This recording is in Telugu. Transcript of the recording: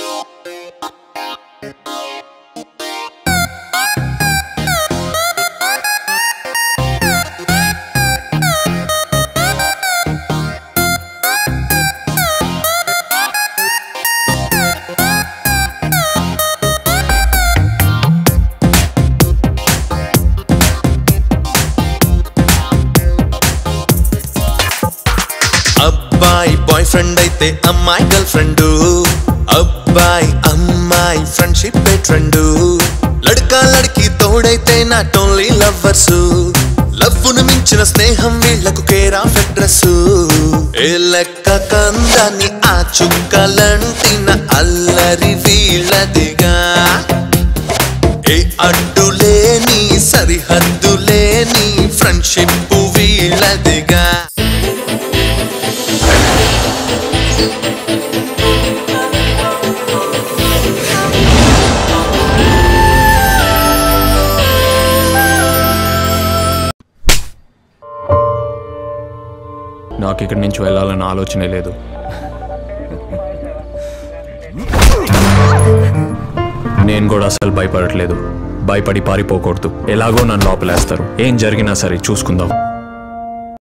అబ్బాయి బాయ్ ఫ్రెండ్ అయితే అమ్మాయి గర్ల్ ఫ్రెండ్ అబ్బాయి అమ్మాయి ఫ్రెండ్షిప్ ట్రెండ్ లడకా లడికి తోడైతే నాట్ ఓన్లీ లవ్వర్స్ లవ్వును మించిన స్నేహం వీళ్లకు కేర్ ఆఫ్ అడ్రస్ ఏ లెక్క కందాన్ని ఆ చుక్కలంటిన అల్లరి వీళ్ళదిగా ఏ అడ్డులేని సరిహద్దులేని ఫ్రెండ్షిప్ వీళ్ళదిగా నాకు ఇక్కడి నుంచి వెళ్ళాలన్న ఆలోచనే లేదు నేను కూడా అసలు భయపడట్లేదు భయపడి పారిపోకూడదు ఎలాగో నన్ను లోపలేస్తారు ఏం జరిగినా సరే చూసుకుందాం